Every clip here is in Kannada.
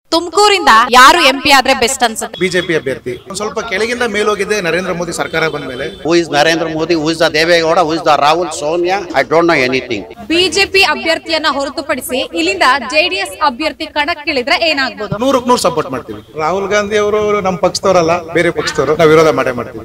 ತುಮಕೂರಿಂದ ಯಾರು ಎಂಪಿ ಆದ್ರೆ ಬೆಸ್ಟ್ ಅನ್ಸುತ್ತೆ ಬಿಜೆಪಿ ಅಭ್ಯರ್ಥಿ ಒಂದ್ ಸ್ವಲ್ಪ ಕೆಳಗಿಂದ ಮೇಲೋಗಿದೆ ನರೇಂದ್ರ ಮೋದಿ ಸರ್ಕಾರ ಬಂದ ಮೇಲೆ Who is Narendra Modi? Who is the Devegowda? Who is the Rahul Sonia? I don't know anything. BJP ಅಭ್ಯರ್ಥಿಯನ್ನ ಹೊರತುಪಡಿಸಿ ಇಲ್ಲಿಂದ ಜೆಡಿಎಸ್ ಅಭ್ಯರ್ಥಿ ಕಣಕ್ಕಿಳಿದ್ರೆ ಏನಾಗ್ಬೋದು ನೂರಕ್ಕೆ ನೂರು ಸಪೋರ್ಟ್ ಮಾಡ್ತೀವಿ ರಾಹುಲ್ ಗಾಂಧಿ ಅವರು ನಮ್ಮ ಪಕ್ಷದವರಲ್ಲ ಬೇರೆ ಪಕ್ಷದವರು ನಾವು ವಿರೋಧ ಮಾಡೇ ಮಾಡ್ತೀವಿ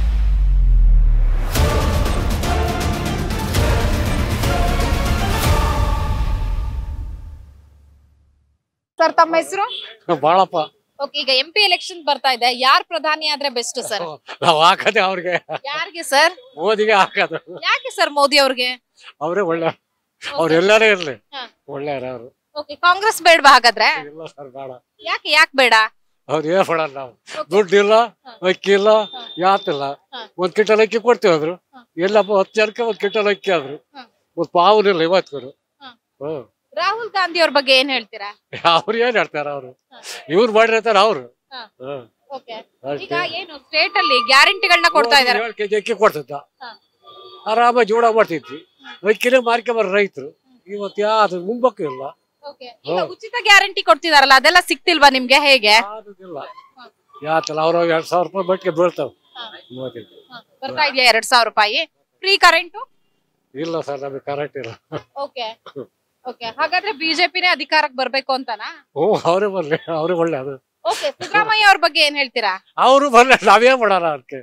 ಸರ್ ತಮ್ಮ ಹೆಸರು ಬಾಳಪ್ಪ ಓಕೆ ಈಗ ಎಂಪಿ ಎಲೆಕ್ಷನ್ ಬರ್ತಾ ಇದೆ ಯಾರ್ ಪ್ರಧಾನಿ ಆದ್ರೆ ಬೆಸ್ಟ್ ಸರ್ ನಾವ್ ಹಾಕದೆ ಅವ್ರಿಗೆ ಯಾರಿಗೆ ಸರ್ ಮೋದಿಗೆ ಹಾಕೋದು ಯಾಕೆ ಸರ್ ಮೋದಿ ಅವ್ರಿಗೆ ಅವರೇ ಒಳ್ಳೆ ಅವ್ರೆಲ್ಲಾರೇ ಇರ್ಲಿ ಹಾ. ಒಳ್ಳೆಯವ್ರು ಅವ್ರು ಓಕೆ ಕಾಂಗ್ರೆಸ್ ಬೇಡವಾ ಹಾಗಾದ್ರೆ ಇಲ್ಲ ಸರ್ ಬೇಡ ಯಾಕೆ ಯಾಕೆ ಬೇಡ ಅವ್ರು ಏನ್ ಕೊಡಲ್ಲ ನಾವು ದುಡ್ಡು ಇಲ್ಲ ಅಕ್ಕಿ ಇಲ್ಲ ಯಾತಿಲ್ಲ ಹಾ. ಒಂದ್ ಕ್ವಿಂಟಲ್ ಅಕ್ಕಿ ಕೊಡ್ತೀವಿ ಅಂದ್ರು ಎಲ್ಲಪ್ಪ ಹತ್ತು ಜನಕ್ಕೆ ಒಂದ್ ಕ್ವಿಂಟಲ್ ಅಕ್ಕಿ ಆದ್ರು ಹಾ. ಒಂದ್ ಪಾವನಿಲ್ಲ ಇವತ್ತು ಹಾ. ಹ್ಮ್ ರಾಹುಲ್ ಗಾಂಧಿ ಅವ್ರ ಬಗ್ಗೆ ಏನ್ ಹೇಳ್ತೀರಾ ಅವ್ರು ಏನ್ ಹೇಳ್ತಾರ ಅವ್ರು ಇವ್ರು ಮಾಡಿರ್ತಾರ ಅವ್ರು ಹಾ. ಹ್ಮ್ ಓಕೆ ಅಷ್ಟೇ. ಈಗ ಏನು ಸ್ಟೇಟ್ ಅಲ್ಲಿ ಗ್ಯಾರಂಟಿಗಳನ್ನ ಕೊಡ್ತಾ ಇದಾರೆ ಏಳು ಕೆಜಿ ಅಕ್ಕಿ ಕೊಡ್ತಿದ್ದ ಹಾ. ಆರಾಮಾಗಿ ಜೋಳ ಮಾಡ್ತಿದ್ವಿ ಅಕ್ಕಿನೇ ಮಾರ್ಕೊಂಬರ ರೈತರು ಇವತ್ತು ಯಾವ್ದು ಮುಂಬಕ್ಕೂ ಇಲ್ಲ ಓಕೆ ಈಗ ಉಚಿತ ಗ್ಯಾರಂಟಿ ಕೊಡ್ತಿದಾರಲ್ಲ ಅದೆಲ್ಲ ಸಿಕ್ತಿಲ್ವಾ ನಿಮ್ಗೆ ಹೇಗೆ ಯಾವ್ದಿಲ್ಲ ಯಾತಲ್ಲ ಅವ್ರ ಎರಡ್ ಸಾವಿರ ರೂಪಾಯಿ ಬಟ್ಟಿಗೆ ಬೀಳ್ತಾವ ಮೋದಿ ಬರ್ತಾ ಇದೆಯಾ ಎರಡ್ ಸಾವಿರ ರೂಪಾಯಿ ಫ್ರೀ ಕರೆಂಟು ಇಲ್ಲ ಸರ್ ನಮಗೆ ಕರೆಕ್ಟ್ ಇಲ್ಲ ಓಕೆ ಓಕೆ ಹಾಗಾದ್ರೆ ಬಿಜೆಪಿನೇ ಅಧಿಕಾರಕ್ಕೆ ಬರ್ಬೇಕು ಅಂತನಾ ಹ್ಞೂ ಅವರೇ ಬರ್ಲಿ ಅವ್ರೇ ಒಳ್ಳೆ ಅದು ಓಕೆ ಸಿದ್ದರಾಮಯ್ಯ ಅವ್ರ ಬಗ್ಗೆ ಏನ್ ಹೇಳ್ತೀರಾ ಅವರು ಬರ್ಲಿ ನಾವೇ ಮಾಡೋಣ ಅದಕ್ಕೆ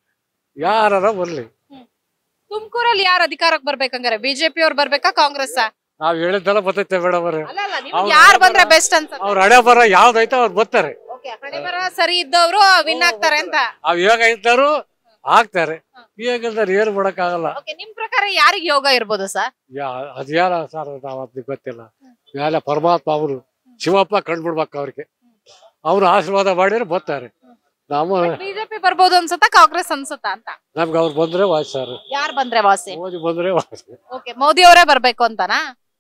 ಯಾರ ಬರ್ಲಿ ತುಮಕೂರಲ್ಲಿ ಯಾರು ಅಧಿಕಾರಕ್ಕೆ ಬರ್ಬೇಕಂಗಾರೆ ಬಿಜೆಪಿ ಅವ್ರು ಬರ್ಬೇಕಾ ಕಾಂಗ್ರೆಸ್ ನಾವ್ ಹೇಳಿದ್ದೆಲ್ಲ ಬರ್ತೈತೆ ಮೇಡಮ್ ಅವ್ರೆ ಅಲ್ಲ ಅಲ್ಲ ನಿಮ್ಗೆ ಯಾರು ಬಂದ್ರೆ ಬೆಸ್ಟ್ ಅನ್ಸುತ್ತೆ ಅವ್ರ ಹಣೆ ಬರ ಯಾವ್ದೈತೆ ಅವ್ರು ಬರ್ತಾರೆ ಓಕೆ ಹಣೆ ಬರ ಸರಿ ಇದ್ದವರು ವಿನ್ ಆಗ್ತಾರೆ ಅಂತ ಅವ್ ಇವಾಗ ಇದ್ದಾರು ಆಗ್ತಾರೆ ಈಗಿಲ್ದಾರೆ ಏನು ಮಾಡಕ್ಕಾಗಲ್ಲ ಓಕೆ ನಿಮ್ ಪ್ರಕಾರ ಯಾರಿಗೆ ಯೋಗ ಇರ್ಬೋದು ಸರ್ ಯಾ ಅದ್ಯಾರ ಸರ್ ನಾವ್ ಅದಕ್ಕೆ ಗೊತ್ತಿಲ್ಲ ಮೇಲೆ ಪರಮಾತ್ಮ ಅವರು ಶಿವಪ್ಪ ಕಂಡ್ಬಿಡ್ಬೇಕು ಅವ್ರಿಗೆ ಅವ್ರು ಆಶೀರ್ವಾದ ಮಾಡಿದ್ರೆ ಬರ್ತಾರೆ ನಾವು ಬಿಜೆಪಿ ಬರ್ಬೋದು ಅನ್ಸುತ್ತಾ ಕಾಂಗ್ರೆಸ್ ಅನ್ಸುತ್ತಾ ಅಂತ ನಮ್ಗೆ ಅವ್ರು ಬಂದ್ರೆ ವಾಸಿ ಸರ್ ಯಾರು ಬಂದ್ರೆ ವಾಸಿ ಮೋದಿ ಬಂದ್ರೆ ವಾಸಿ ಓಕೆ ಮೋದಿ ಅವರೇ ಬರ್ಬೇಕು ಅಂತನಾ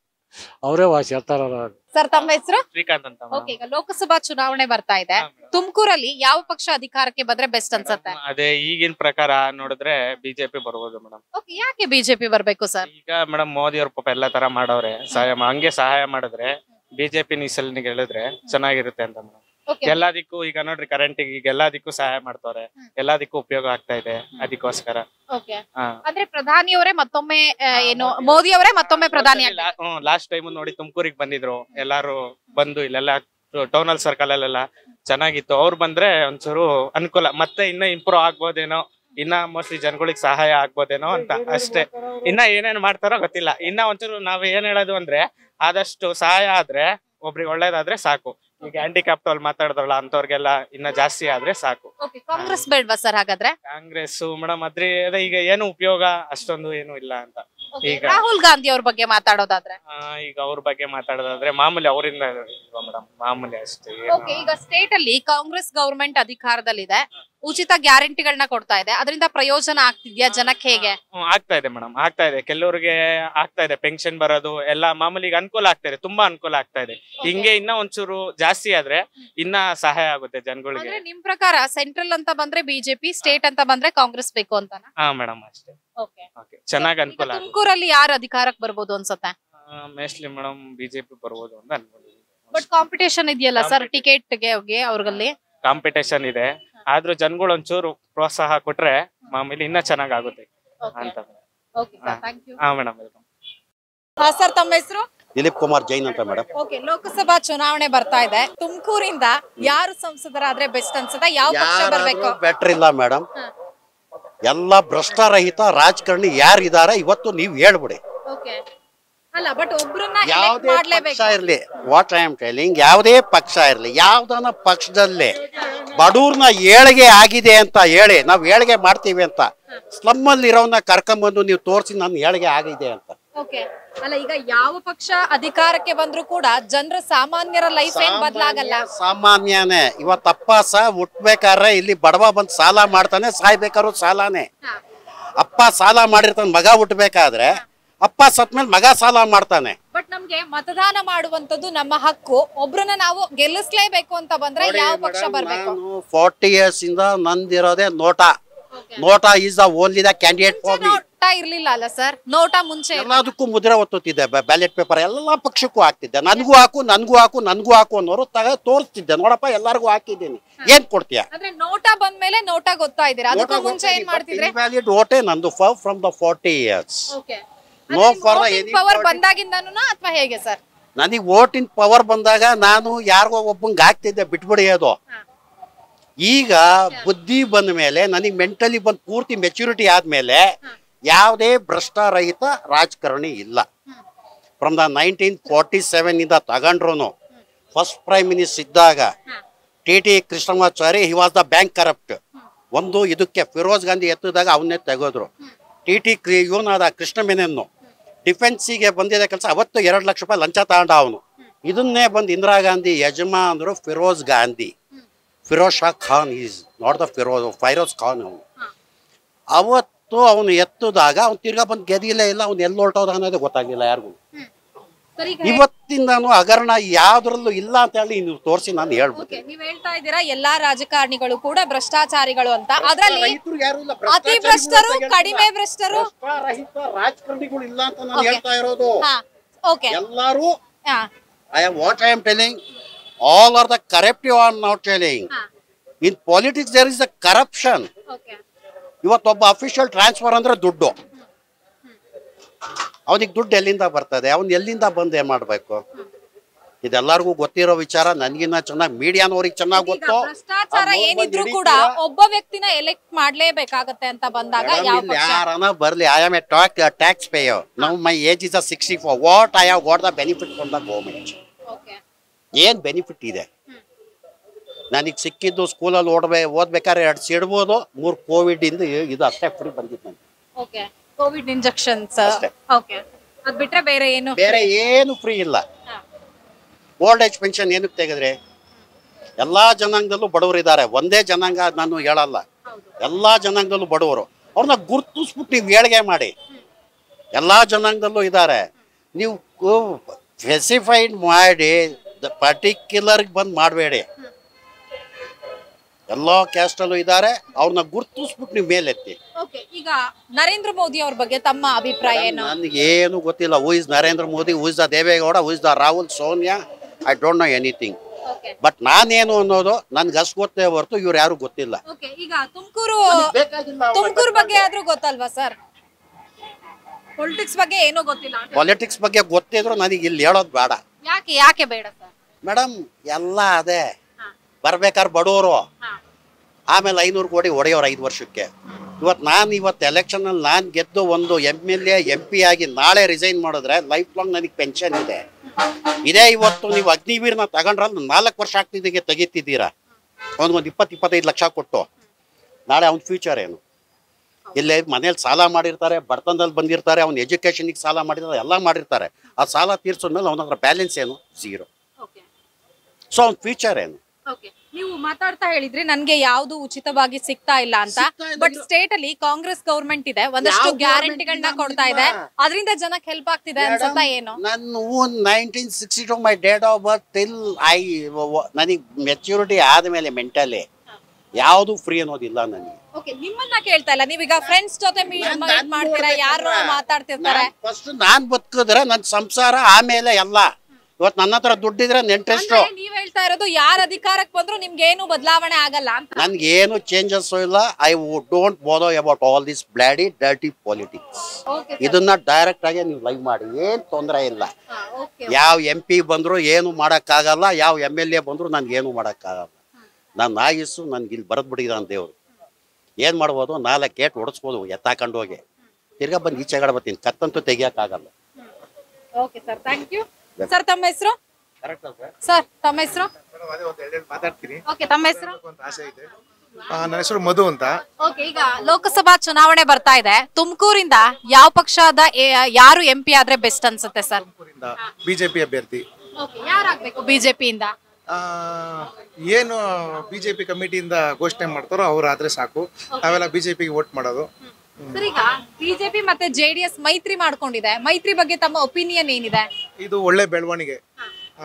ಅವರೇ ವಾಸಿ ಅಂತಾರ ಸರ್ ತಮ್ಮ ಹೆಸರು ಶ್ರೀಕಾಂತ್ ಅಂತ madam. ಓಕೆ ಈಗ ಲೋಕಸಭಾ ಚುನಾವಣೆ ಬರ್ತಾ ಇದೆ ಹಾ, madam. ತುಮಕೂರಲ್ಲಿ ಯಾವ ಪಕ್ಷ ಅಧಿಕಾರಕ್ಕೆ ಬಂದ್ರೆ ಬೆಸ್ಟ್ ಅನ್ಸುತ್ತೆ ಅದೇ ಈಗಿನ ಪ್ರಕಾರ ನೋಡಿದ್ರೆ ಬಿಜೆಪಿ ಬರ್ಬೋದು ಮೇಡಮ್ ಓಕೆ ಯಾಕೆ ಬಿಜೆಪಿ ಬರ್ಬೇಕು ಸರ್ ಈಗ ಮೇಡಮ್ ಮೋದಿ ಅವ್ರ ಪಾಪ ಎಲ್ಲಾ ತರ ಮಾಡವ್ರೆ ಸಹಾಯ ಮಾ- ಹಂಗೆ ಸಹಾಯ ಮಾಡಿದ್ರೆ ಬಿಜೆಪಿ ನಿಸಲ್ನಿಗೆ ಹೇಳಿದ್ರೆ ಚೆನ್ನಾಗಿರುತ್ತೆ ಅಂತ ಮೇಡಮ್ ಓಕೆ ಎಲ್ಲದಕ್ಕೂ ಈಗ ನೋಡ್ರಿ ಕರೆಂಟಿಗೆ ಈಗ ಎಲ್ಲದಕ್ಕೂ ಸಹಾಯ ಮಾಡ್ತವ್ರೆ ಎಲ್ಲದಕ್ಕೂ ಉಪಯೋಗ ಆಗ್ತಾ ಇದೆ ಅದಕ್ಕೋಸ್ಕರ ಓಕೆ ಹಾ ಅಂದ್ರೆ ಪ್ರಧಾನಿ ಅವರೇ ಮತ್ತೊಮ್ಮೆ ಆ, ಏನು ಮೋದಿ ಅವರೇ ಮತ್ತೊಮ್ಮೆ ಪ್ರಧಾನಿ ಆಗ್ಬೇಕು. ಲಾಸ್ಟ್ ಟೈಮ್ ನೋಡಿ ತುಮಕೂರಿಗೆ ಬಂದಿದ್ರು ಎಲ್ಲಾರು ಬಂದು ಇಲ್ಲೆಲ್ಲ ಟೌನ್ ಅಲ್ಲಿ ಸರ್ಕಲ್ ಅಲ್ಲೆಲ್ಲ ಚೆನ್ನಾಗಿತ್ತು ಅವ್ರು ಬಂದ್ರೆ ಒಂಚೂರು ಅನುಕೂಲ ಮತ್ತೆ ಇನ್ನ ಇಂಪ್ರೂವ್ ಆಗ್ಬೋದೇನೋ ಇನ್ನ ಮೋಸ್ಟ್ಲಿ ಜನಗಳಿಗೆ ಸಹಾಯ ಆಗ್ಬೋದೇನೋ ಅಂತ ಅಷ್ಟೇ ಇನ್ನ ಏನೇನ್ ಮಾಡ್ತಾರೋ ಗೊತ್ತಿಲ್ಲ ಇನ್ನ ಒಂಚೂರು ನಾವ್ ಏನ್ ಹೇಳೋದು ಅಂದ್ರೆ ಆದಷ್ಟು ಸಹಾಯ ಆದ್ರೆ ಒಬ್ರಿಗೆ ಒಳ್ಳೇದಾದ್ರೆ ಸಾಕು ಈಗ ಹ್ಯಾಂಡಿಕ್ಯಾಪ್ಟ್ ಅಲ್ಲಿ ಮಾತಾಡಿದ್ರಲ್ಲ ಅಂತವ್ರಿಗೆಲ್ಲ ಇನ್ನ ಜಾಸ್ತಿ ಆದ್ರೆ ಸಾಕು ಓಕೆ ಕಾಂಗ್ರೆಸ್ ಬೇಡ್ವಾ ಸರ್ ಹಾಗಾದ್ರೆ ಕಾಂಗ್ರೆಸ್ ಮೇಡಮ್ ಅದ್ರೆ ಅದೇ ಈಗ ಏನು ಉಪಯೋಗ ಅಷ್ಟೊಂದು ಏನು ಇಲ್ಲ ಅಂತ Okay, ಈಗ- ರಾಹುಲ್ ಗಾಂಧಿ ಅವ್ರ ಬಗ್ಗೆ ಮಾತಾಡೋದಾದ್ರೆ ಆ, ಈಗ ಅವ್ರ ಬಗ್ಗೆ ಮಾತಾಡೋದಾದ್ರೆ ಮಾಮೂಲಿ ಅವರಿಂದ ಇಲ್ವಾ ಮೇಡಮ್ ಮಾಮೂಲಿ ಅಷ್ಟೇ ಏನು- ಓಕೆ ಈಗ ಸ್ಟೇಟ್ ಅಲ್ಲಿ ಕಾಂಗ್ರೆಸ್ ಗವರ್ಮೆಂಟ್ ಅಧಿಕಾರದಲ್ಲಿದೆ ಉಚಿತ ಗ್ಯಾರಂಟಿಗಳನ್ನ ಕೊಡ್ತಾ ಇದೆ ಅದರಿಂದ ಪ್ರಯೋಜನ ಆಗ್ತಿದ್ಯಾ ಜನಕ್ಕೆ ಹೇಗೆ ಹ್ಮ್, ಆಗ್ತಾ ಇದೆ ಮೇಡಮ್ ಆಗ್ತಾ ಇದೆ ಕೆಲವ್ರಿಗೆ ಆಗ್ತಾ ಇದೆ ಪೆನ್ಷನ್ ಬರೋದು ಎಲ್ಲ ಮಾಮೂಲಿ ಈಗ ಅನುಕೂಲ ಆಗ್ತಾ ಇದೆ ತುಂಬಾ ಅನುಕೂಲ ಆಗ್ತಾ ಇದೆ ಹಿಂಗೆ ಇನ್ನ ಒಂಚೂರು ಜಾಸ್ತಿ ಆದ್ರೆ ಇನ್ನ ಸಹಾಯ ಆಗುತ್ತೆ ಜನಗಳಿಗೆ ಅಂದ್ರೆ ನಿಮ್ ಪ್ರಕಾರ ಸೆಂಟ್ರಲ್ ಅಂತ ಬಂದ್ರೆ ಬಿಜೆಪಿ ಸ್ಟೇಟ್ ಅಂತ ಬಂದ್ರೆ ಕಾಂಗ್ರೆಸ್ ಬೇಕು ಅಂತನಾ ಹಾ ಮೇಡಮ್ ಅಷ್ಟೇ ಓಕೆ ಓಕೆ ಚೆನ್ನಾಗಿ ಅನುಕೂಲ ಆಗುತ್ತೆ ತುಮಕೂರಲ್ಲಿ ಯಾರು ಅಧಿಕಾರಕ್ಕೆ ಬರ್ಬೋದು ಅನ್ಸುತ್ತೆ ಮೇಸ್ಟ್ಲಿ ಮೇಡಮ್ ಬಿಜೆಪಿ ಬರ್ಬೋದು ಅಂತ ಅನ್ಕೊಂಡಿದ್ದೀನಿ ಬಟ್ ಕಾಂಪಿಟೇಷನ್ ಇದೆಯಲ್ಲ ಸರ್ ಟಿಕೆಟ್ಗೆ ಹೋಗಿ ಅವ್ರಲ್ಲಿ ಕಾಂಪಿಟೇಷನ್ ಇದೆ ಆದ್ರೂ ಜನಗಳು ಒಂಚೂರು ಪ್ರೋತ್ಸಾಹ ಕೊಟ್ರೆ ಮಾಮೂಲಿ ಇನ್ನ ಚೆನ್ನಾಗ್ ಆಗುತ್ತೆ ಅಂತ ಓಕೆ ಸರ್ ಥ್ಯಾಂಕ್ ಯು ಹಾ ಮೇಡಮ್ ವೆಲ್ಕಮ್ ಸರ್ ತಮ್ಮ ಹೆಸರು ದಿಲೀಪ್ ಕುಮಾರ್ ಜೈನ್ ಅಂತ ಮೇಡಮ್ ಓಕೆ ಲೋಕಸಭಾ ಚುನಾವಣೆ ಬರ್ತಾ ಇದೆ ತುಮಕೂರಿಂದ ಯಾರು ಸಂಸದರಾದ್ರೆ ಬೆಸ್ಟ್ ಅನ್ಸುತ್ತಾ ಯಾವ ಪಕ್ಷ ಬರ್ಬೇಕು ಬೆಟರ್ ಇಲ್ಲ ಮೇಡಮ್ ಎಲ್ಲ ಭ್ರಷ್ಟರಹಿತ ರಾಜಕಾರಣಿ ಯಾರಿದ್ದಾರೆ ಇವತ್ತು ನೀವು ಹೇಳ್ಬಿಡಿ ಓಕೆ ಅಲ್ಲ ಬಟ್ ಒಬ್ರನ್ನ elect ಯಾವುದೇ ಪಕ್ಷ ಮಾಡ್ಲೇಬೇಕು ಇರಲಿ ವಾಟ್ ಐ ಆಮ್ ಟೆಲಿಂಗ್ ಯಾವುದೇ ಪಕ್ಷ ಇರಲಿ ಯಾವ್ದನ ಪಕ್ಷದಲ್ಲಿ ಬಡವ್ರನ್ನ ಏಳಿಗೆ ಆಗಿದೆ ಅಂತ ಹೇಳಿ ನಾವು ಏಳಿಗೆ ಮಾಡ್ತೀವಿ ಅಂತ ಸ್ಲಮ್ ಅಲ್ಲಿ ಇರೋನ್ನ ಕರ್ಕೊಂಬಂದು ನೀವು ತೋರಿಸಿ ನನ್ನ ಏಳಿಗೆ ಆಗಿದೆ ಅಂತ ಓಕೆ ಅಲ್ಲ ಈಗ ಯಾವ ಪಕ್ಷ ಅಧಿಕಾರಕ್ಕೆ ಬಂದ್ರು ಕೂಡ ಜನರ ಸಾಮಾನ್ಯರ ಲೈಫ್ ಏನ್ ಬದಲಾಗಲ್ಲ ಸಾಮಾನ್ಯನೇ ಇವತ್ತಪ್ಪ ಸಹ ಹುಟ್ಬೇಕಾದ್ರೆ ಇಲ್ಲಿ ಬಡವ ಬಂದು ಸಾಲ ಮಾಡ್ತಾನೆ ಸಾಯ್ಬೇಕಾದ್ರು ಸಾಲಾನೇ ಅಪ್ಪ ಸಾಲ ಮಾಡಿರ್ತಾನೆ ಮಗ ಹುಟ್ಟಬೇಕಾದ್ರೆ ಅಪ್ಪ ಸತ್ಮೇಲೆ ಮಗ ಸಾಲ ಮಾಡ್ತಾನೆ ಬಟ್ ನಮ್ಗೆ ಮತದಾನ ಮಾಡುವಂತದ್ದು ನಮ್ಮ ಹಕ್ಕು ಒಬ್ರನ್ನ ನಾವು ಗೆಲ್ಲಿಸ್ಲೇಬೇಕು ಅಂತ ಬಂದ್ರೆ ಯಾವ ಪಕ್ಷ ಬರ್ಬೇಕು ನಾನು ಫಾರ್ಟಿ ಇಯರ್ಸ್ ಇಂದ ನಂದಿರೋದೇ NOTA NOTA is the only the candidate for me NOTA ಇರ್ಲಿಲ್ಲ ಅಲ್ಲ ಸರ್ ನೋಟಾ ಮುಂಚೆ ಇರ್ಲಿಲ್ಲ. ಎಲ್ಲದಕ್ಕೂ ಮುದ್ರೆ ಒತ್ತುತ್ತಿದ್ದೆ ಬ್ಯಾಲೆಟ್ ಪೇಪರ್ ಎಲ್ಲ ಪಕ್ಷಕ್ಕೂ ಹಾಕ್ತಿದ್ದೆ ನನಗೂ ಹಾಕು ನನಗೂ ಹಾಕು ನನಗೂ ಹಾಕು ಅನ್ನೋರು ತಗ ತೋರಿಸ್ತಿದ್ದೆ ನೋಡಪ್ಪ ಎಲ್ಲರಿಗೂ ಹಾಕಿದ್ದೀನಿ ಏನ್ ಕೊಡ್ತೀಯ ಆದ್ರೆ ನೋಟಾ ಬಂದ್ಮೇಲೆ ನೋಟಾ ಗೊತ್ತಾ ಇದ್ದೀರಾ ಅದಕ್ಕೂ ಮುಂಚೆ ಏನ್ ಮಾಡ್ತಿದ್ರೆ ಇನ್ವ್ಯಾಲಿಡ್ ಓಟೇ ನಂದು from the forty years okay No for the any power party. ಬಂದಾಗಿಂದನೂ ಅಥವಾ ಹೇಗೆ ಸರ್ ನನಗೆ ಓಟಿನ ಪವರ್ ಬಂದಾಗ ನಾನು ಯಾರಿಗೋ ಒಬ್ಬಂಗೆ ಹಾಕ್ತಿದ್ದೆ ಬಿಟ್ಬಿಡಿಯೋದು ಈಗ ಬುದ್ಧಿ ಬಂದ ಮೇಲೆ ನನಗೆ ಮೆಂಟಲಿ ಬಂದು ಪೂರ್ತಿ ಮೆಚುರಿಟಿ ಆದ್ಮೇಲೆ ಯಾವುದೇ ಭ್ರಷ್ಟರಹಿತ ರಾಜಕಾರಣಿ ಇಲ್ಲ from the nineteen forty seven ಇಂದ ತಗೊಂಡ್ರು ಫಸ್ಟ್ ಪ್ರೈಮ್ ಮಿನಿಸ್ಟರ್ ಇದ್ದಾಗ T T Krishnamachari he was the bank corrupt ಒಂದು ಇದಕ್ಕೆ ಫಿರೋಜ್ ಗಾಂಧಿ ಎತ್ತಿದಾಗ ಅವನ್ನೇ ತೆಗೆದ್ರು ಟಿ ಟಿ ಕ್ರಿ ಇವನಾದ ಕೃಷ್ಣ ಮೆನನ್ನು ಡಿಫೆನ್ಸಿಗೆ ಬಂದಿದ್ದ ಕೆಲಸ ಅವತ್ತು ಎರಡು ಲಕ್ಷ ರೂಪಾಯಿ ಲಂಚ ತಗೊಂಡ ಅವನು ಇದನ್ನೇ ಬಂದು ಇಂದಿರಾ ಗಾಂಧಿ ಯಜಮಾನರು Feroze Gandhi Feroze Shah Khan is not the Feroze Feroze Khan ಅವನು ಅವತ್ತು ಅವನು ಎತ್ತದಾಗ ಅವ್ನು ತಿರ್ಗಾ ಬಂದು ಗೆದಿಲೇ ಇಲ್ಲ ಅವ್ನು ಎಲ್ಲಿ ಹೊರಟೋದ ಅನ್ನೋದೇ ಗೊತ್ತಾಗಿಲ್ಲ ಯಾರಿಗೂ ಇವತ್ತಿಂದಾನು ಹಗರಣ ಯಾವ್ದ್ರಲ್ಲೂ ಇಲ್ಲ ಅಂತ ಹೇಳಿ ನೀವು ತೋರಿಸಿ ನಾನು ಹೇಳ್ಬಿಟ್ಟು ಓಕೆ ನೀವ್ ಹೇಳ್ತಾ ಇದ್ದೀರಾ ಎಲ್ಲಾ ರಾಜಕಾರಣಿಗಳು ಕೂಡ ಭ್ರಷ್ಟಾಚಾರಿಗಳು ಅಂತ ಅದ್ರಲ್ಲಿ ರೈತರು ಯಾರು ಇಲ್ಲ ಅತಿ ಭ್ರಷ್ಟರು ಕಡಿಮೆ ಭ್ರಷ್ಟರು ರಹಿತ ರಾಜಕಾರಣಿಗಳು ಇಲ್ಲ ಅಂತ ನಾನು Okay. ಹೇಳ್ತಾ ಇರೋದು ಹಾ ಓಕೆ ಎಲ್ಲರೂ ಹಾ I am what I am telling all are the corruptive are not telling ಹಾ in politics there is the corruption okay ಇವತ್ತೊಬ್ಬ ಅಫಿಷಿಯಲ್ ಟ್ರಾನ್ಸ್ಫರ್ ಅಂದ್ರೆ ದುಡ್ಡು ಅವನಿಗೆ ದುಡ್ಡು ಎಲ್ಲಿಂದ ಬರ್ತದೆ ಅವನ್ ಎಲ್ಲಿಂದ ಬಂದು ಏನ್ ಮಾಡ್ಬೇಕು ಇದೆಲ್ಲರಿಗೂ ಗೊತ್ತಿರೋ ವಿಚಾರ ನನ್ಗಿನ್ನ ಚೆನ್ನಾಗಿ ಮೀಡಿಯಾನವ್ರಿಗೆ ಚೆನ್ನಾಗಿ ಈಗ ಗೊತ್ತು ಭ್ರಷ್ಟಾಚಾರ ಆ ನೋವು ಏನಿದ್ರು ಬಂದು ಕೂಡ ಹಿಡಿತೀರಾ? ಒಬ್ಬ ವ್ಯಕ್ತಿನ ಎಲೆಕ್ಟ್ ಮಾಡ್ಲೇಬೇಕಾಗತ್ತೆ ಅಂತ ಬಂದಾಗ Madam, ಯಾವ ಇಲ್ಲಿ ಪಕ್ಷ ಯಾರನ ಬರ್ಲಿ I am a talk tax payer now my age is a sixty four what I have got the benefit from the government okay ಏನ್ ಬೆನಿಫಿಟ್ ಇದೆ ನನಗೆ ಸಿಕ್ಕಿದ್ದು ಸ್ಕೂಲಲ್ಲಿ ಓಡ್ಬೇ ಓದ್ಬೇಕಾದ್ರೆ ಎರಡು ಸಿಡ್ಬೋದು ಮೂರು ಕೋವಿಡ್ ಇಂದ ಇದು ಅಷ್ಟೇ ಫ್ರೀ ಬಂದಿತ್ತು ನನಗೆ ಓಕೆ ಕೋವಿಡ್ ಇಂಜೆಕ್ಷನ್ಸ್ ಅಷ್ಟೇ. ಓಕೆ ಅದ್ ಬಿಟ್ರೆ ಬೇರೆ ಏನು ಬೇರೆ ಏನು ಫ್ರೀ ಇಲ್ಲ ಹಾ. ಓಲ್ಡ್ ಏಜ್ ಪೆನ್ಷನ್ ಏನಕ್ಕೆ ತೆಗೆದ್ರೆ ಎಲ್ಲಾ ಜನಾಂಗದಲ್ಲೂ ಬಡವರು ಇದ್ದಾರೆ ಒಂದೇ ಜನಾಂಗ ನಾನು ಹೇಳಲ್ಲ ಎಲ್ಲಾ ಜನಾಂಗದಲ್ಲೂ ಬಡವರು ಅವ್ರನ್ನ ಗುರ್ತಿಸ್ಬಿಟ್ಟು ನೀವು ಏಳಿಗೆ ಮಾಡಿ ಎಲ್ಲಾ ಜನಾಂಗದಲ್ಲೂ ಇದ್ದಾರೆ ನೀವು ಸ್ಪೆಸಿಫೈಡ್ ಮಾಡಿ ಪರ್ಟಿಕ್ಯುಲರ್ ಬಂದು ಮಾಡಬೇಡಿ ಎಲ್ಲೋ ಕ್ಯಾಸ್ಟಲ್ಲೂ ಇದ್ದಾರೆ ಅವ್ರನ್ನ ಗುರ್ತಿಸ್ಬಿಟ್ಟು ನೀವು ಮೇಲೆತ್ತಿ ಓಕೆ ಈಗ ನರೇಂದ್ರ ಮೋದಿ ಅವ್ರ ಬಗ್ಗೆ ತಮ್ಮ ಅಭಿಪ್ರಾಯ ಏನು ನನಗೆ ಏನು ಗೊತ್ತಿಲ್ಲ who is Narendra Modi who is the Deve Gowda who is the Rahul Sonia I don't know anything okay but ನಾನೇನು ಅನ್ನೋದು ನನ್ಗೆ ಅಷ್ಟು ಗೊತ್ತೇ ಹೊರತು ಇವ್ರು ಯಾರು ಗೊತ್ತಿಲ್ಲ ಓಕೆ ಈಗ ತುಮಕೂರು ತುಮಕೂರು ಬಗ್ಗೆ ಆದ್ರೂ ಗೊತ್ತಲ್ವಾ ಸರ್ ಪೊಲಿಟಿಕ್ಸ್ ಬಗ್ಗೆ ಏನೂ ಗೊತ್ತಿಲ್ಲ ಪಾಲಿಟಿಕ್ಸ್ ಬಗ್ಗೆ ಗೊತ್ತಿದ್ರು ನನಗೆ ಇಲ್ಲಿ ಹೇಳೋದು ಬೇಡ ಯಾಕೆ ಯಾಕೆ ಬೇಡ ಸರ್ ಮೇಡಮ್ ಎಲ್ಲ ಅದೇ ಬರ್ಬೇಕಾದ್ರೆ ಬಡವರು ಆಮೇಲೆ ಐನೂರು ಕೋಟಿ ಹೊಡೆಯೋರು ಐದು ವರ್ಷಕ್ಕೆ ಇವತ್ತು ನಾನು ಇವತ್ತು ಎಲೆಕ್ಷನಲ್ಲಿ ನಾನು ಗೆದ್ದು ಒಂದು M L A M P ಆಗಿ ನಾಳೆ ರಿಸೈನ್ ಮಾಡಿದ್ರೆ ಲೈಫ್ ಲಾಂಗ್ ನನಗೆ ಪೆನ್ಷನ್ ಇದೆ ಇದೇ ಇವತ್ತು ನೀವು ಅಗ್ನಿವೀರ್ನ ತಗೊಂಡ್ರಲ್ಲ ನಾಲ್ಕು ವರ್ಷ ಆಗ್ತಿದ್ದೀಗೆ ತೆಗಿತಿದ್ದೀರಾ ಅವ್ನಿಗೊಂದು ಇಪ್ಪತ್ತು ಇಪ್ಪತ್ತೈದು ಲಕ್ಷ ಕೊಟ್ಟು ನಾಳೆ ಅವ್ನ ಫ್ಯೂಚರ್ ಏನು ಇಲ್ಲೇ ಮನೇಲಿ ಸಾಲ ಮಾಡಿರ್ತಾರೆ ಬಡತನದಲ್ಲಿ ಬಂದಿರ್ತಾರೆ ಅವ್ನ ಎಜುಕೇಷನಿಗೆ ಸಾಲ ಮಾಡಿರ್ತಾರೆ ಎಲ್ಲ ಮಾಡಿರ್ತಾರೆ ಆ ಸಾಲ ತೀರ್ಸಿದ್ಮೇಲೆ ಅವನ ಹತ್ರ ಬ್ಯಾಲೆನ್ಸ್ ಏನು ಝೀರೋ ಓಕೆ ಸೊ ಅವ್ನ ಫ್ಯೂಚರ್ ಏನು ಓಕೆ ನೀವು ಮಾತಾಡ್ತಾ ಹೇಳಿದ್ರಿ ನನ್ಗೆ ಯಾವ್ದು ಉಚಿತವಾಗಿ ಸಿಗ್ತಾ ಇಲ್ಲ ಅಂತ ಸಿಗ್ತಾ ಇಲ್ಲ. ಬಟ್ ಸ್ಟೇಟ್ ಅಲ್ಲಿ ಕಾಂಗ್ರೆಸ್ ಗವರ್ಮೆಂಟ್ ಇದೆ ಒಂದಷ್ಟು ಯಾವ ಗ್ಯಾರಂಟಿಗಳನ್ನ government ಕೊಡ್ತಾ ಇದೆ ಇಲ್ಲ? ಅದರಿಂದ ಜನಕ್ಕೆ ಹೆಲ್ಪ್ ಆಗ್ತಿದೆ ಅನ್ಸುತ್ತಾ ಏನು ನನ್ನ nineteen sixty two my date of birth till I ನನಗೆ ಮೆಚ್ಯೂರಿಟಿ ಆದಮೇಲೆ ಮೆಂಟಲಿ ಯಾವುದು ಫ್ರೀ ಅನ್ನೋದಿಲ್ಲ ನನಗೆ ಓಕೆ ನಿಮ್ಮನ್ನ ಕೇಳ್ತಾ ಇಲ್ಲ ನೀವೀಗ ಫ್ರೆಂಡ್ಸ್ ಜೊತೆ ಮೀಟ್ ಮಾಡ್ತೀರಾ ಯಾರು ಮಾತಾಡ್ತಿರ್ತಾರೆ ಫಸ್ಟ್ ನಾನ್ ಬದುಕಿದ್ರೆ ನನ್ನ ಸಂಸಾರ ಆಮೇಲೆ ಎಲ್ಲ ಇವತ್ತು ನನ್ನ ಹತ್ರ ದುಡ್ಡಿದ್ರೆ ನೆಂಟೆಷ್ಟು ಅಂದ್ರೆ ನೀವ್ ಹೇಳ್ತಾ ಇರೋದು ಯಾರ ಅಧಿಕಾರಕ್ಕೆ ಬಂದ್ರು ನಿಮ್ಗೆ ಏನು ಬದಲಾವಣೆ ಆಗಲ್ಲ ಅಂತ ನನ್ಗೆ ಏನು ಚೇಂಜಸ್ ಇಲ್ಲ I don't bother about all this bloody dirty politics okay ಇದನ್ನ ಡೈರೆಕ್ಟ್ ಆಗಿ ನೀವು ಲೈವ್ ಮಾಡಿ ಏನ್ ತೊಂದರೆ ಇಲ್ಲ ಓಕೆ ಯಾವ ಎಂ ಪಿ ಬಂದ್ರು ಏನು ಮಾಡೋಕ್ಕಾಗಲ್ಲ ಯಾವ ಎಮ್ ಎಲ್ ಎ ಬಂದ್ರು ನನ್ಗೆ ಏನು ಮಾಡೋಕ್ಕಾಗಲ್ಲ ನನ್ನ ಆಯುಸ್ಸು ನನ್ಗೆ ಇಲ್ಲಿ ಬರೆದ್ಬಿಟ್ಟಿದ್ದಾನೆ ದೇವ್ರು ಏನು ಮಾಡ್ಬೋದು ನಾಲ್ಕು ಗೇಟ್ ಹೊಡೆಸ್ಬೋದು ಎತ್ತಾಕೊಂಡು ಹೋಗಿ ತಿರ್ಗಾ ಬಂದು ಈಚೆಗಡೆ ಬರ್ತೀನಿ ಕತ್ತಂತೂ ತೆಗಿಯೋಕ್ಕಾಗಲ್ಲ okay sir thank you sir ತಮ್ಮ ಹೆಸರು ಸರ್ ತಮ್ಮ ಹೆಸರು ಅದೇ ಒಂದು ಎರಡೆರಡು ಮಾತಾಡ್ತೀನಿ ಓಕೆ ತಮ್ಮ ಹೆಸರು ಅಂತ ಆಸೆ ಇದೆ ಆ, ನನ್ನ ಹೆಸರು ಮಧು ಅಂತ ಓಕೆ ಈಗ ಲೋಕಸಭಾ ಚುನಾವಣೆ ಬರ್ತಾ ಇದೆ ತುಮಕೂರಿಂದ ಯಾವ ಪಕ್ಷದ ಏ- ಯಾರು ಎಂ ಪಿ ಆದ್ರೆ ಬೆಸ್ಟ್ ಅನ್ಸುತ್ತೆ ಸರ್ ತುಮಕೂರಿಂದ ಬಿಜೆಪಿ ಅಭ್ಯರ್ಥಿ ಯಾರಾಗ್ಬೇಕು ಬಿಜೆಪಿಯಿಂದ ಆ, ಏನು ಬಿಜೆಪಿ ಕಮಿಟಿಯಿಂದ ಘೋಷಣೆ ಮಾಡ್ತಾರೋ ಅವ್ರು ಆದ್ರೆ ಸಾಕು ನಾವೆಲ್ಲ ಬಿಜೆಪಿಗೆ ವೋಟ್ ಮಾಡೋದು ಸರ್ ಈಗ ಬಿಜೆಪಿ ಮತ್ತೆ ಜೆಡಿಎಸ್ ಮೈತ್ರಿ ಮಾಡ್ಕೊಂಡಿದೆ ಮೈತ್ರಿ ಬಗ್ಗೆ ತಮ್ಮ ಒಪಿನಿಯನ್ ಏನಿದೆ ಇದು ಒಳ್ಳೆ ಬೆಳವಣಿಗೆ ಆ,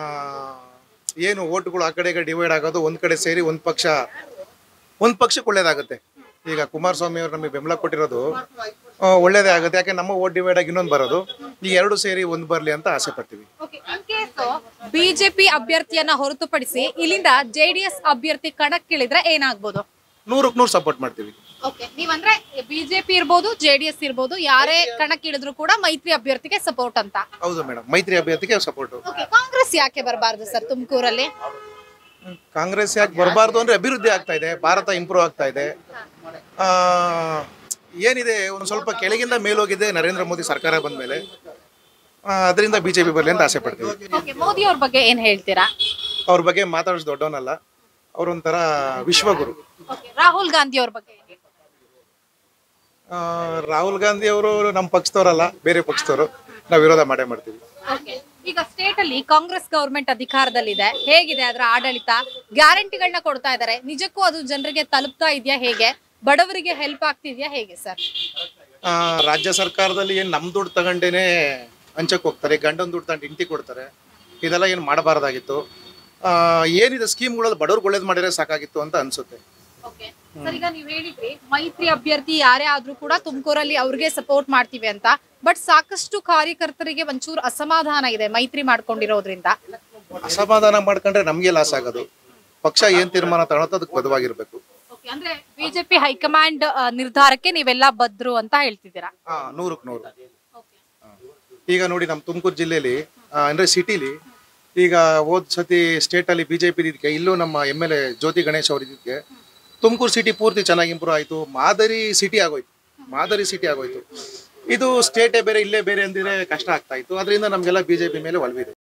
ಏನು ಓಟ್ಗಳು ಆ ಕಡೆ ಡಿವೈಡ್ ಆಗೋದು ಒಂದ್ ಕಡೆ ಸೇರಿ ಒಂದ್ ಪಕ್ಷ ಒಂದ್ ಪಕ್ಷಕ್ಕೆ ಒಳ್ಳೇದಾಗುತ್ತೆ ಈಗ ಕುಮಾರಸ್ವಾಮಿ ಅವರು ನಮಗೆ ಬೆಂಬಲ ಕೊಟ್ಟಿರೋದು ಆ, ಒಳ್ಳೇದೇ ಆಗುತ್ತೆ ಯಾಕೆ ನಮ್ಮ ಓಟ್ ಡಿವೈಡ್ ಆಗಿ ಇನ್ನೊಂದು ಬರೋದು ಈ ಎರಡು ಸೇರಿ ಒಂದು ಬರಲಿ ಅಂತ ಆಸೆ ಪಡ್ತೀವಿ ಬಿಜೆಪಿ ಅಭ್ಯರ್ಥಿಯನ್ನ ಹೊರತುಪಡಿಸಿ ಇಲ್ಲಿಂದ ಜೆಡಿಎಸ್ ಅಭ್ಯರ್ಥಿ ಕಣಕ್ಕಿಳಿದ್ರೆ ಏನಾಗ್ಬೋದು ನೂರಕ್ಕೆ ನೂರು ಸಪೋರ್ಟ್ ಮಾಡ್ತೀವಿ ನೀವಂದ್ರೆ ಬಿಜೆಪಿ ಇರ್ಬೋದು ಜೆಡಿಎಸ್ ಇರ್ಬೋದು ಯಾರೇ ಕಣಕ್ಕಿಳಿದ್ರು ಕೂಡ ಮೈತ್ರಿ ಅಭ್ಯರ್ಥಿಗೆ ಸಪೋರ್ಟ್ ಅಂತ ಹೌದು ಮೇಡಮ್ ಮೈತ್ರಿ ಅಭ್ಯರ್ಥಿಗೆ ಸಪೋರ್ಟು ಕಾಂಗ್ರೆಸ್ ಯಾಕೆ ಬರಬಾರ್ದು ಸರ್ ತುಮಕೂರಲ್ಲಿ ಕಾಂಗ್ರೆಸ್ ಯಾಕೆ ಬರಬಾರ್ದು ಅಂದ್ರೆ ಅಭಿವೃದ್ಧಿ ಆಗ್ತಾ ಇದೆ ಭಾರತ ಇಂಪ್ರೂವ್ ಆಗ್ತಾ ಇದೆ ಆ, ಏನಿದೆ ಒಂದು ಸ್ವಲ್ಪ ಕೆಳಗಿಂದ ಮೇಲೋಗಿದೆ ನರೇಂದ್ರ ಮೋದಿ ಸರ್ಕಾರ ಬಂದ ಮೇಲೆ ಅದರಿಂದ ಬಿಜೆಪಿ ಬರಲಿ ಅಂತ ಆಸೆ ಪಡ್ತೀವಿ ಓಕೆ ಮೋದಿ ಅವ್ರ ಬಗ್ಗೆ ಏನ್ ಹೇಳ್ತೀರಾ ಅವ್ರ ಬಗ್ಗೆ ಮಾತಾಡಿಸ್ ದೊಡ್ಡವನಲ್ಲ ಅವರೊಂಥರ ವಿಶ್ವಗುರು Okay, ರಾಹುಲ್ ಗಾಂಧಿ ಅವ್ರ ಬಗ್ಗೆ ಏನ್ ಹೇಳ್ತೀರಾ? ಆ, ರಾಹುಲ್ ಗಾಂಧಿ ಅವರು ನಮ್ಮ ಪಕ್ಷದವರಲ್ಲ ಬೇರೆ ಪಕ್ಷದವರು ನಾವು ವಿರೋಧ ಮಾಡೇ ಮಾಡ್ತೀವಿ Okay. ಈಗ ಸ್ಟೇಟ್ ಅಲ್ಲಿ ಕಾಂಗ್ರೆಸ್ ಗವರ್ಮೆಂಟ್ ಅಧಿಕಾರದಲ್ಲಿದೆ ಹೇಗಿದೆ ಅದರ ಆಡಳಿತ ಗ್ಯಾರಂಟಿಗಳನ್ನ ಕೊಡ್ತಾ ಇದ್ದಾರೆ ನಿಜಕ್ಕೂ ಅದು ಜನರಿಗೆ ತಲುಪ್ತಾ ಇದೆಯಾ ಹೇಗೆ ಬಡವರಿಗೆ ಹೆಲ್ಪ್ ಆಗ್ತಿದ್ಯಾ ಹೇಗೆ ಸರ್ ಆ, ರಾಜ್ಯ ಸರ್ಕಾರದಲ್ಲಿ ಏನು ನಮ್ಮ ದುಡ್ಡು ತಗೊಂಡೇನೆ ಹಂಚಕ್ಕೆ ಹೋಗ್ತಾರೆ ಗಂಡನ ದುಡ್ಡು ತಗೊಂಡು ಇಂಟಿ ಕೊಡ್ತಾರೆ ಇದೆಲ್ಲ ಏನು ಮಾಡಬಾರ್ದಾಗಿತ್ತು ಆ, ಏನಿದೆ ಸ್ಕೀಮ್ಗಳಲ್ಲಿ ಬಡವ್ರಿಗೆ ಒಳ್ಳೇದು ಮಾಡಿದ್ರೆ ಸಾಕಾಗಿತ್ತು ಅಂತ ಅನ್ಸುತ್ತೆ ಸರ್ ಈಗ ನೀವು ಹೇಳಿದ್ರಿ ಮೈತ್ರಿ ಅಭ್ಯರ್ಥಿ ಯಾರೇ ಆದ್ರೂ ಕೂಡ ತುಮಕೂರಲ್ಲಿ ಅವ್ರಿಗೆ ಸಪೋರ್ಟ್ ಮಾಡ್ತೀವಿ ಅಂತ ಬಟ್ ಸಾಕಷ್ಟು ಕಾರ್ಯಕರ್ತರಿಗೆ ಒಂಚೂರು ಅಸಮಾಧಾನ ಇದೆ ಮೈತ್ರಿ ಮಾಡ್ಕೊಂಡಿರೋದ್ರಿಂದ ಅಸಮಾಧಾನ ಮಾಡ್ಕೊಂಡ್ರೆ ನಮಗೆ ಲಾಸ್ ಆಗೋದು ಪಕ್ಷ ಏನ್ ತೀರ್ಮಾನ ತಗೊಳತ್ತೋ ಅದಕ್ಕೆ ಬದ್ಧವಾಗಿರ್ಬೇಕು Okay, ಅಂದ್ರೆ ಬಿಜೆಪಿ ಹೈಕಮಾಂಡ್ ಆ, ನಿರ್ಧಾರಕ್ಕೆ ನೀವೆಲ್ಲ ಬದ್ರು ಅಂತ ಹೇಳ್ತಿದ್ದೀರಾ ಹಾ ನೂರಕ್ಕೆ ನೂರು ಹಾ. ಈಗ ನೋಡಿ ನಮ್ಮ ತುಮಕೂರು ಜಿಲ್ಲೆಯಲ್ಲಿ ಆ, ಅಂದ್ರೆ ಸಿಟಿಲಿ ಈಗ ಹೋದ್ ಸತಿ ಸ್ಟೇಟ್ ಅಲ್ಲಿ ಬಿಜೆಪಿ ಇದಕ್ಕೆ ಇಲ್ಲೂ ನಮ್ಮ M L A Jyoti Ganesh ಅವ್ರ ಇದಕ್ಕೆ ತುಮಕೂರು ಸಿಟಿ ಪೂರ್ತಿ ಚೆನ್ನಾಗಿ ಇಂಪ್ರೂವ್ ಆಯ್ತು ಮಾದರಿ ಸಿಟಿ ಆಗೋಯ್ತು ಮಾದರಿ ಸಿಟಿ ಆಗೋಯ್ತು ಇದು ಸ್ಟೇಟೇ ಬೇರೆ ಇಲ್ಲೇ ಬೇರೆ ಅಂದಿದ್ರೆ ಕಷ್ಟ ಆಗ್ತಾ ಇತ್ತು ಅದರಿಂದ ನಮಗೆಲ್ಲ ಬಿಜೆಪಿ ಮೇಲೆ ಒಲವಿದೆ